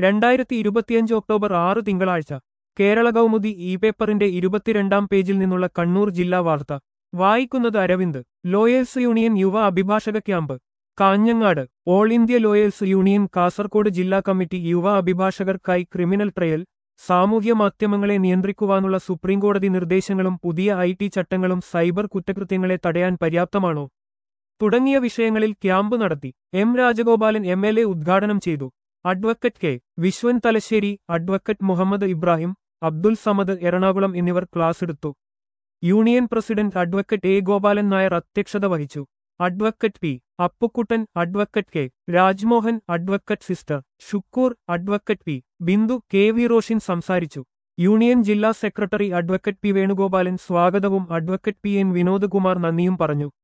രണ്ടായിരത്തി ഇരുപത്തിയഞ്ച് ഒക്ടോബർ ആറ് തിങ്കളാഴ്ച കേരള കൗമുദി ഇ പേപ്പറിന്റെ ഇരുപത്തിരണ്ടാം പേജിൽ നിന്നുള്ള കണ്ണൂർ ജില്ലാ വാർത്ത വായിക്കുന്നത് അരവിന്ദ് ലോയേഴ്സ് യൂണിയൻ യുവ അഭിഭാഷക camp Kanhangad all India lawyers union Kasaragod ജില്ലാ കമ്മിറ്റി യുവ അഭിഭാഷകർക്കായി ക്രിമിനൽ ട്രയൽ സാമൂഹ്യ മാധ്യമങ്ങളെ നിയന്ത്രിക്കുവാനുള്ള സുപ്രീംകോടതി നിർദ്ദേശങ്ങളും പുതിയ ഐ ടി ചട്ടങ്ങളും സൈബർ കുറ്റകൃത്യങ്ങളെ തടയാൻ പര്യാപ്തമാണോ തുടങ്ങിയ വിഷയങ്ങളിൽ ക്യാമ്പ് നടത്തി M Rajagopalan M L A ഉദ്ഘാടനം ചെയ്തു advocate K Vishwan Thalassery advocate Muhammad Ibrahim Abdul Samad Ernakulam എന്നിവർ ക്ലാസ്സെടുത്തു union president advocate A Gopalan Nair അധ്യക്ഷത വഹിച്ചു advocate P Appukuttan advocate K Rajmohan advocate sister Shukkur advocate P Bindu K V Roshin സംസാരിച്ചു യൂണിയൻ ജില്ലാ സെക്രട്ടറി അഡ്വക്കറ്റ് പി വേണുഗോപാലൻ സ്വാഗതവും അഡ്വക്കറ്റ് പി എൻ വിനോദകുമാർ നന്ദിയും പറഞ്ഞു